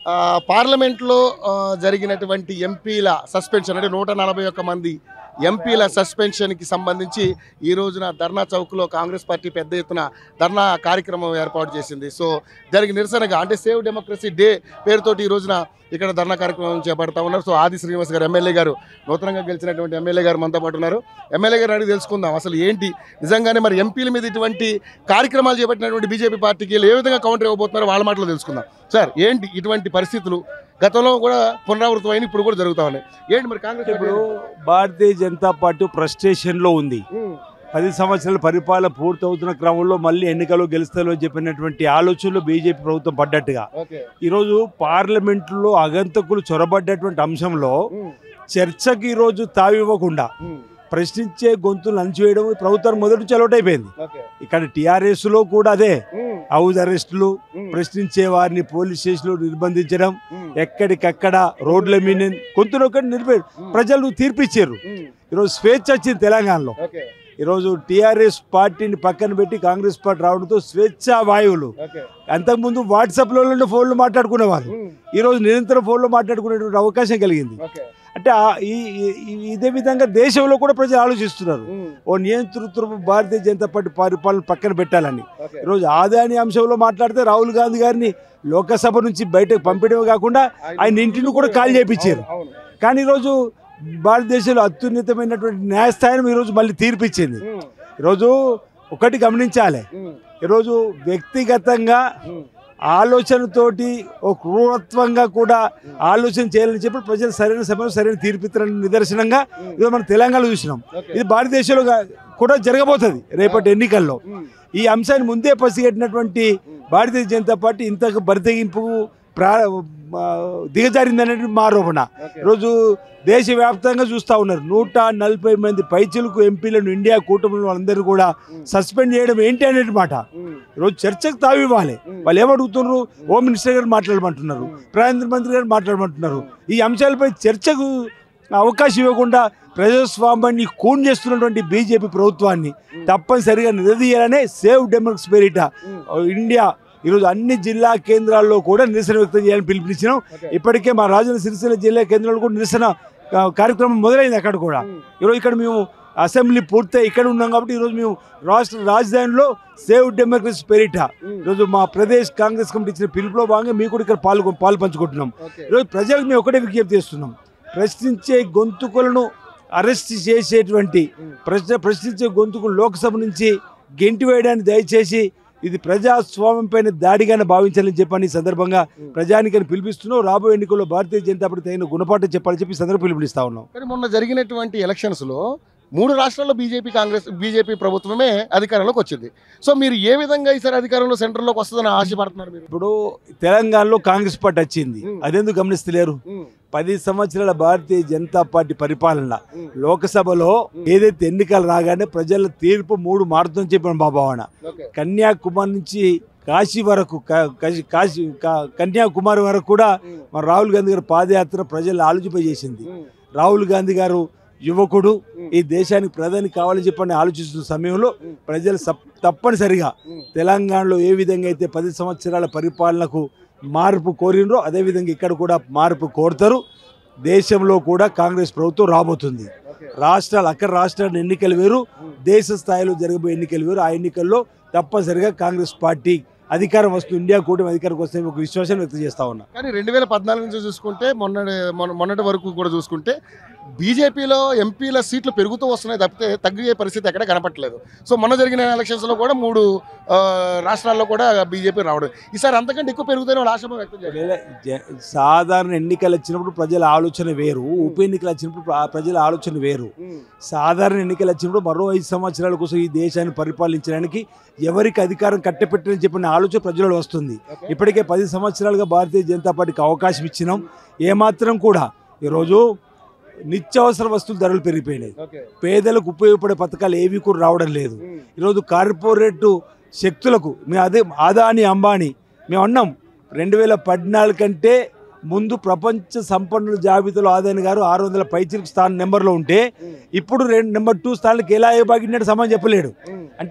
ఆ, పార్లమెంట్లో ఆ, జరిగినటువంటి ఎంపీల సస్పెన్షన్ అంటే నూట నలభై ఒక్క మంది ఎంపీల సస్పెన్షన్కి సంబంధించి ఈ రోజున ధర్నా చౌక్లో కాంగ్రెస్ పార్టీ పెద్ద ఎత్తున ధర్నా కార్యక్రమం ఏర్పాటు చేసింది సో దానికి నిరసనగా అంటే సేవ్ డెమోక్రసీ డే పేరుతోటి ఈ రోజున ఇక్కడ ధర్నా కార్యక్రమం చేపడతా ఉన్నారు సో ఆది శ్రీనివాస్ గారు ఎమ్మెల్యే గారు నూతనంగా గెలిచినటువంటి ఎమ్మెల్యే గారు మనతో పాటు ఉన్నారు ఎమ్మెల్యే గారు అడిగి తెలుసుకుందాం అసలు ఏంటి నిజంగానే మరి ఎంపీల మీద ఇటువంటి కార్యక్రమాలు చేపట్టినటువంటి బీజేపీ పార్టీకి వీళ్ళు ఏ విధంగా కౌంటర్ ఇవ్వబోతున్నారో వాళ్ళ మాటలో తెలుసుకుందాం సార్ ఏంటి ఇటువంటి పరిస్థితులు గతంలో కూడా పునరావృతం అయిన ఇప్పుడు కూడా జరుగుతా ఉన్నాయి ఏంటి మరి కాంగ్రెస్ ఇప్పుడు భారతీయ జనతా పార్టీ ఫ్రస్ట్రేషన్ లో ఉంది ఉమ్, పది సంవత్సరాల పరిపాలన పూర్తవుతున్న క్రమంలో మళ్ళీ ఎన్నికలు గెలుస్తారో చెప్పినటువంటి ఆలోచనలో బీజేపీ ప్రభుత్వం పడ్డట్టుగా ఓకే ఈరోజు పార్లమెంట్లో అగంతకులు చొరబడ్డటువంటి అంశంలో ఉమ్, చర్చకి ఈరోజు తావివ్వకుండా ఉమ్, ప్రశ్నించే గొంతులు అణచివేయడం ప్రభుత్వం మొదటి నుంచి అలవాటైపోయింది ఓకే ఇక్కడ టీఆర్ఎస్ లో కూడా అదే ఉమ్, హౌస్ అరెస్టులు ఉమ్, ప్రశ్నించే వారిని పోలీస్ స్టేషన్లో నిర్బంధించడం ఉమ్, ఎక్కడికక్కడ రోడ్ల మీద గొంతునొక్కటి నిలిపే ఉమ్, ప్రజలు తీర్పిచ్చారు ఉమ్, ఈరోజు స్వేచ్ఛ వచ్చింది తెలంగాణలో ఓకే ఈరోజు టీఆర్ఎస్ పార్టీని పక్కన పెట్టి కాంగ్రెస్ పార్టీ రావడంతో స్వేచ్ఛ వాయువులు ఓకే అంతకుముందు వాట్సాప్లో ఫోన్లు మాట్లాడుకునేవారు ఉమ్, ఈరోజు నిరంతరం ఫోన్లో మాట్లాడుకునేటువంటి అవకాశం కలిగింది ఓకే అంటే ఆ- ఈ ఈ- ఈ- ఇదే విధంగా దేశంలో కూడా ప్రజలు ఆలోచిస్తున్నారు ఉమ్, ఓ నియంతృత్వ భారతీయ జనతా పార్టీ పరిపాలన పక్కన పెట్టాలని ఓకే ఈరోజు ఆదాని అంశంలో మాట్లాడితే రాహుల్ గాంధీ గారిని లోకసభ నుంచి బయటకు పంపించడమే కాకుండా ఆయన ఇంటిని కూడా ఖాళీ చేయించారు అవును, అవును. కానీ ఈరోజు భారతదేశంలో అత్యున్నతమైనటువంటి న్యాయస్థానం ఈరోజు మళ్ళీ తీర్పిచ్చింది ఉమ్, ఈరోజు ఒకటి గమనించాలి ఉమ్, ఈరోజు వ్యక్తిగతంగా ఉమ్, ఆలోచనతోటి ఓ క్రూరత్వంగా కూడా ఆలోచన చేయాలని చెప్పి ప్రజలు సరైన సమయం సరైన తీర్పిత్తరని నిదర్శనంగా ఉమ్, ఈరోజు మనం తెలంగాణలో చూసినాం ఓకే. ఇది భారతదేశంలో గా- కూడా జరగబోతుంది రేపటి ఎన్నికల్లో ఉమ్, ఈ అంశాన్ని ముందే పసిగట్టినటువంటి భారతీయ జనతా పార్టీ ఇంతకు బరితెగింపు ప్రా ఆ, దిగజారిందనేది మా ఆరోపణ ఓకే. ఈరోజు దేశవ్యాప్తంగా చూస్తూ ఉన్నారు నూట నలభై మంది పైచిలకు ఎంపీలను ఇండియా కూటమిలో అందరూ కూడా ఉమ్, సస్పెండ్ చేయడం ఏంటి అనేది మాట ఉమ్, ఈరోజు చర్చకు తావివ్వాలి ఉమ్, వాళ్ళు ఏమడుగుతున్నారు హోమ్ మినిస్టర్ గారు మాట్లాడమంటున్నారు ఉమ్, ప్రధాన మంత్రి గారు మాట్లాడమంటున్నారు ఈ అంశాలపై చర్చకు అవకాశం ఇవ్వకుండా ప్రజాస్వామ్యాన్ని కూన్ చేస్తున్నటువంటి బీజేపీ ప్రభుత్వాన్ని ఉమ్, తప్పనిసరిగా నిలదీయాలనే సేవ్ డెమోక్రసీ పేరిట ఉమ్, ఇండియా ఈరోజు అన్ని జిల్లా కేంద్రాల్లో కూడా నిరసన వ్యక్తం చేయాలని పిలుపునిచ్చినాం ఓకే. ఇప్పటికే మా రాజన్న సిరిసిల్ల జిల్లా కేంద్రాల్లో కూడా నిరసన ఆ, కార్యక్రమం మొదలైంది అక్కడ కూడా ఉమ్, ఈరోజు ఇక్కడ మేము అసెంబ్లీ పూర్తయి ఇక్కడ ఉన్నాం కాబట్టి ఈరోజు మేము రాష్ట్ర రాజధానిలో సేవ్ డెమోక్రసీ పేరిట ఉమ్, ఈరోజు మా ప్రదేశ్ కాంగ్రెస్ కమిటీ ఇచ్చిన పిలుపులో భాగంగా మేము కూడా ఇక్కడ పాల్గొ పాలు పంచుకుంటున్నాం ఓకే. ఈరోజు ప్రజలకు మేము ఒకటే విజ్ఞప్తి చేస్తున్నాం ప్రశ్నించే గొంతుకులను అరెస్ట్ చేసేటువంటి ఉమ్, ప్రశ్న ప్రశ్నించే గొంతుకులు లోక్సభ నుంచి గెంటి వేయడానికి దయచేసి ఇది ప్రజాస్వామ్యం పైన దాడిగానే భావించాలని చెప్పని ఈ సందర్భంగా ఉమ్. ప్రజానికని పిలిపిస్తున్నాం రాబోయే ఎన్నికల్లో భారతీయ జనతా పార్టీ తగిన గుణపాఠం చెప్పాలని చెప్పి ఈ సందర్భం పిలుపునిస్తా ఉన్నాం కానీ మొన్న జరిగినటువంటి ఎలక్షన్స్ లో మూడు రాష్ట్రాల్లో బీజేపీ కాంగ్రెస్ బీజేపీ ప్రభుత్వమే అధికారంలోకి వచ్చింది సో మీరు ఏ విధంగా ఈసారి అధికారంలో సెంటర్లోకి వస్తుందని ఆశపడుతున్నారు మీరు ఇప్పుడు తెలంగాణలో కాంగ్రెస్ పార్టీ వచ్చింది ఉమ్. అదెందుకు గమనిస్తలేరు ఉమ్, పది సంవత్సరాల భారతీయ జనతా పార్టీ పరిపాలన ఉమ్, లోకసభలో ఏదైతే ఎన్నికలు రాగానే ప్రజల తీర్పు మూడు మారుతుందని చెప్పిన మా భావన ఓకే. కన్యాకుమారి నుంచి కాశీ వరకు క- కాశీ కాశీ క- కన్యాకుమారి వరకు కూడా ఉమ్, మన రాహుల్ గాంధీ గారి పాదయాత్ర ప్రజలు ఆలోచింపజేసింది ఉమ్, రాహుల్ గాంధీ గారు యువకుడు ఉమ్, ఈ దేశానికి ప్రధాని కావాలని చెప్పని ఆలోచిస్తున్న సమయంలో ఉమ్, ప్రజలు సప్- తప్పనిసరిగా ఉమ్, తెలంగాణలో ఏ విధంగా అయితే పది సంవత్సరాల పరిపాలనకు మార్పు కోరినరో అదేవిధంగా ఇక్కడ కూడా మార్పు కోరుతారు దేశంలో కూడా కాంగ్రెస్ ప్రభుత్వం రాబోతుంది ఓకే. రాష్ట్రాలు అక్కడ రాష్ట్రాల ఎన్నికలు వేరు ఉమ్, దేశ స్థాయిలో జరగబోయే ఎన్నికలు వేరు ఆ ఎన్నికల్లో తప్పనిసరిగా కాంగ్రెస్ పార్టీ అధికారం వస్తుంది ఇండియా కూటమి అధికారం వస్తే ఒక విశ్వాసం వ్యక్తం చేస్తా ఉన్నా కానీ రెండు వేల పద్నాలుగు నుంచి చూసుకుంటే మొన్న మొన్న- మొన్నటి వరకు కూడా చూసుకుంటే బీజేపీలో ఎంపీల సీట్లు పెరుగుతూ వస్తున్నాయి తప్పితే తగ్గే పరిస్థితి ఎక్కడ కనపట్లేదు సో మొన్న జరిగిన ఎలక్షన్స్లో కూడా మూడు ఆ, రాష్ట్రాల్లో కూడా బీజేపీ రావడం ఈసారి అంతకంటే ఎక్కువ పెరుగుతాయని వాళ్ళు ఆశాభావం వ్యక్తం చేశారు ఒకవేళ జ- సాధారణ ఎన్నికలు వచ్చినప్పుడు ప్రజల ఆలోచన వేరు ఉప ఎన్నికలు వచ్చినప్పుడు ప్ర- ప్రజల ఆలోచన వేరు ఉమ్, సాధారణ ఎన్నికలు వచ్చినప్పుడు మరో ఐదు సంవత్సరాల కోసం ఈ దేశాన్ని పరిపాలించడానికి ఎవరికి అధికారం కట్టపెట్టని చెప్పిన ఆలోచన ప్రజలలో వస్తుంది ఓకే. ఇప్పటికే పది సంవత్సరాలుగా భారతీయ జనతా పార్టీకి అవకాశం ఇచ్చినాం ఏమాత్రం కూడా ఈరోజు నిత్యావసర వస్తువుల ధరలు పెరిగిపోయినాయి ఓకే. పేదలకు ఉపయోగపడే పథకాలు ఏవి కూడా రావడం లేదు ఉమ్, ఈరోజు కార్పొరేట్ శక్తులకు మేము అదే ఆదాని అంబానీ మేము అన్నాం రెండు వేల పద్నాలుగు కంటే ముందు ప్రపంచ సంపన్నుల జాబితాలో ఆదాని గారు ఆరు వందల పైచిలకు స్థానం నెంబర్లో ఉంటే ఉమ్, ఇప్పుడు రెండు నెంబర్ టూ స్థానాలకు ఎలా బాగినట్టు సమానం చెప్పలేడు ఉమ్, అంటే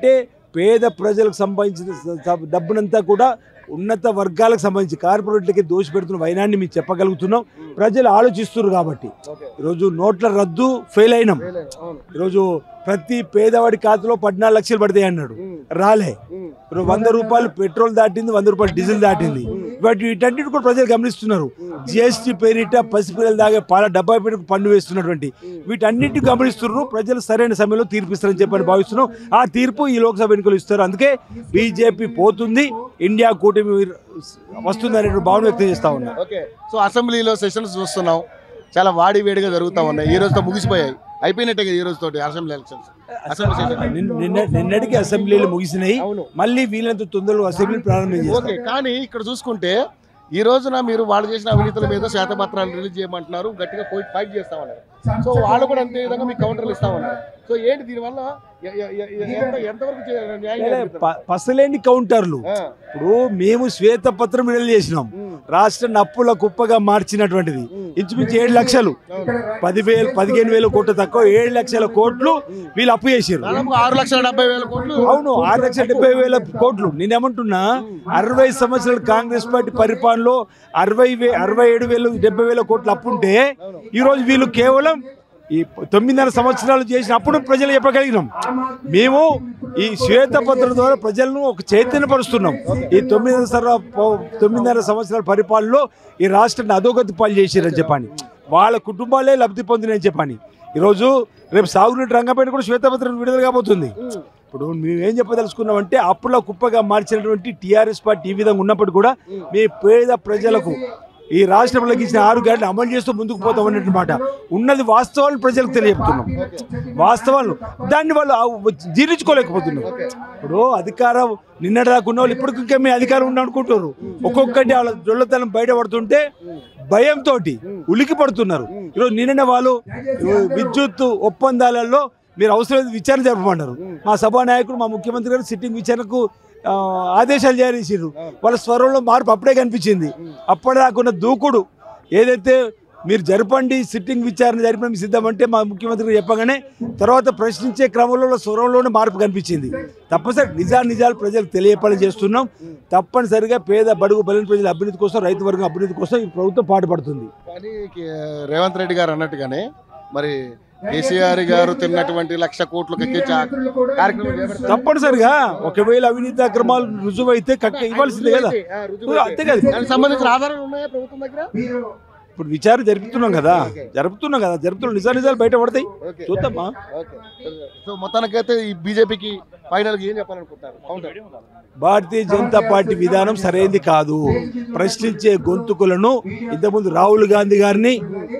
పేద ప్రజలకు సంబంధించిన స- స- డబ్బునంతా కూడా ఉన్నత వర్గాలకు సంబంధించి కార్పొరేట్లకి దోషి పెడుతున్న వైనాన్ని మేము చెప్పగలుగుతున్నాం ప్రజలు ఆలోచిస్తున్నారు కాబట్టి ఈరోజు నోట్ల రద్దు ఫెయిల్ అయినాం ఈరోజు ప్రతి పేదవాడి ఖాతాలో పద్నాలుగు లక్షలు పడతాయి అన్నాడు రాలే ఇప్పుడు వంద రూపాయలు పెట్రోల్ దాటింది వంద రూపాయలు డీజిల్ దాటింది బట్ వీటన్నిటి కూడా ప్రజలు గమనిస్తున్నారు జిఎస్టీ పేరిట పసిపిల్లలు దాగే పాల డబ్బా పేరుకు పన్ను వేస్తున్నటువంటి వీటన్నిటి గమనిస్తున్నారు ప్రజలు సరైన సమయంలో తీర్పు ఇస్తారని చెప్పని భావిస్తున్నాం ఆ తీర్పు ఈ లోక్సభ ఎన్నికలు ఇస్తారు అందుకే బీజేపీ పోతుంది ఇండియా కూటమి వస్తుంది అనే భావన వ్యక్తం చేస్తా ఉన్నా ఓకే సో అసెంబ్లీలో సెషన్స్ చూస్తున్నాం చాలా వాడి వేడిగా జరుగుతూ ఉన్నాయి ఈ రోజుతో ముగిసిపోయాయి అయిపోయినట్టే కదా ఈ రోజు తోటి అసెంబ్లీ ఎలక్షన్స్ అసెంబ్లీ సెషన్ నిన్న- నిన్న- నిన్నటికి అసెంబ్లీలు ముగిసినాయి అవును మళ్ళీ వీళ్ళంత తొందరలో అసెంబ్లీ ప్రారంభం చేస్తారు ఓకే కానీ ఇక్కడ చూసుకుంటే ఈ రోజున మీరు వాళ్ళు చేసిన అవినీతుల మీద శ్వేతపత్రాలు రిలీజ్ చేయమంటున్నారు గట్టిగా పోయి ఫైట్ చేస్తామన్నారు సో వాళ్ళు కూడా అంతే విధంగా మీకు కౌంటర్లు ఇస్తామన్నారు సో ఏంటి దీనివల్ల ఎ- ఎ- ఎ- ఎ- ఎంత ఎంతవరకు చే- న్యాయం జరుగుతుంది? ప- పసలేని కౌంటర్లు ఆ, ఇప్పుడు మేము శ్వేతపత్రం విడుదల చేసినాం ఉమ్, రాష్ట్ర నప్పుల కుప్పగా మార్చినటువంటిది ఉమ్, ఇంచుమించు ఏడు లక్షలు అవును. పదివేలు పదిహేను వేల కోట్లు తక్కువ ఏడు లక్షల కోట్లు వీళ్ళు అప్పు చేసారు దాదాపు ఆరు లక్షల డెబ్బై వేల కోట్లు అవును ఆరు లక్షల డెబ్బై వేల కోట్లు నేనేమంటున్నా అరవై సంవత్సరాల కాంగ్రెస్ పార్టీ పరిపాలనలో అరవై వే అరవై ఏడు వేలు డెబ్బై వేల కోట్లు అప్పుంటే ఈరోజు వీళ్ళు కేవలం ఈ తొమ్మిదిన్నర సంవత్సరాలు చేసిన అప్పుడు ప్రజలు చెప్పగలిగినాం మేము ఈ శ్వేతపత్రం ద్వారా ప్రజలను ఒక చైతన్యపరుస్తున్నాం ఈ తొమ్మిదిన్నర సర- పో- తొమ్మిదిన్నర సంవత్సరాల పరిపాలనలో ఈ రాష్ట్రాన్ని అధోగతి పాలు చేసిరని చెప్పని వాళ్ళ కుటుంబాలే లబ్ధి పొందినని చెప్పని ఈరోజు రేపు సాగునీటి రంగంపైన కూడా శ్వేతపత్రం విడుదల కాబోతుంది ఇప్పుడు మేమేం చెప్పదలుచుకున్నామంటే అప్పుల కుప్పగా మార్చినటువంటి టీఆర్ఎస్ పార్టీ ఈ విధంగా ఉన్నప్పుడు కూడా మీ పేద ప్రజలకు ఈ రాష్ట్రంలోకి ఇచ్చిన ఆరు గంటలు అమలు చేస్తూ ముందుకు పోతాం అన్నట్టు మాట ఉన్నది వాస్తవాలను ప్రజలకు తెలియజెప్తున్నాం వాస్తవాలు దాన్ని వాళ్ళు ఆ జీర్ణించుకోలేకపోతున్నారు ఇప్పుడు అధికారం నిన్నటి దాకా ఉన్న వాళ్ళు ఇప్పుడు ఇంకా మీ అధికారం ఉన్న అనుకుంటారు ఒక్కొక్కటి వాళ్ళ దొల్లతనం బయటపడుతుంటే భయంతో ఉలికి పడుతున్నారు ఈరోజు నిన్న వాళ్ళు విద్యుత్ ఒప్పందాలలో మీరు అవసరం విచారణ జరపమన్నారు మా సభా నాయకుడు మా ముఖ్యమంత్రి గారు సిట్టింగ్ విచారణకు ఆ, ఆదేశాలు జారీ చేసారు వాళ్ళ స్వరంలో మార్పు అప్పుడే కనిపించింది అప్పటిదాకున్న దూకుడు ఏదైతే మీరు జరపండి సిట్టింగ్ విచారణ జరిపడం సిద్ధమంటే మా ముఖ్యమంత్రి గారు చెప్పగానే తర్వాత ప్రశ్నించే క్రమంలో వాళ్ళ స్వరంలోనే మార్పు కనిపించింది తప్పనిసరి నిజాలు నిజాలు ప్రజలకు తెలియపని చేస్తున్నాం తప్పనిసరిగా పేద బడుగు బలిన ప్రజల అభివృద్ధి కోసం రైతు వర్గం అభివృద్ధి కోసం ఈ ప్రభుత్వం పాటుపడుతుంది కానీ కే- రేవంత్ రెడ్డి గారు అన్నట్టుగానే మరి కేసీఆర్ గారు తిన్నటువంటి లక్ష కోట్లకు ఎక్కించి ఆ కార్యక్రమం చేపడతారు. తప్పనిసరిగా ఒకవేళ అవినీతి అక్రమాలు రుజువైతే కక్క ఇవ్వాల్సిందే కదా ఆ, రుజువు అయితే. అంతే కదా దానికి సంబంధించిన ఆధారాలు ఉన్నాయా ప్రభుత్వం దగ్గర ఇప్పుడు విచారణ జరుపుతున్నాం కదా జరుపుతున్నాం కదా జరుపుతున్నాం నిజాలు నిజాలు బయట పడతాయి ఓకే చూద్దామా ఓకే సో మొత్తానికైతే ఈ బీజేపీకి ఫైనల్ గా ఏం చెప్పాలనుకుంటారు కౌంటర్ భారతీయ జనతా పార్టీ విధానం సరైనది కాదు ప్రశ్నించే గొంతుకులను ఇంతకుముందు రాహుల్ గాంధీ గారిని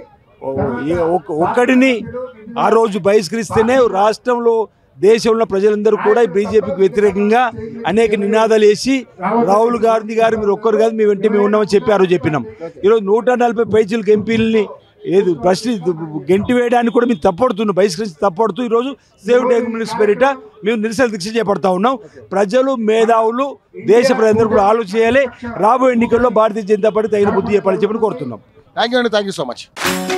ఓ- ఏ- ఒక్క- ఒక్కడిని ఆ రోజు బహిష్కరిస్తేనే రాష్ట్రంలో దేశంలో ప్రజలందరూ కూడా బీజేపీకి వ్యతిరేకంగా అనేక నినాదాలు వేసి రాహుల్ గాంధీ గారు మీరు ఒక్కరు కాదు మీ వెంట మేము ఉన్నామని చెప్పి ఆ రోజు చెప్పినాం ఈరోజు నూట నలభై పైచీలకు ఎంపీలని ఏది ప్రశ్న గెంటి వేయడానికి కూడా మేము తప్పడుతున్నాం బహిష్కరించి తప్పడుతూ ఈరోజు సేవ్ డెమోక్రసీ పేరిట మేము నిరసన దీక్ష చేపడతా ఉన్నాం ప్రజలు మేధావులు దేశ ప్రజలందరూ కూడా ఆలోచన చేయాలి రాబోయే ఎన్నికల్లో భారతీయ జనతా పార్టీ తగిన బుద్ధి చెప్పాలని చెప్పి కోరుతున్నాం థ్యాంక్ యూ అండి థ్యాంక్ యూ సో మచ్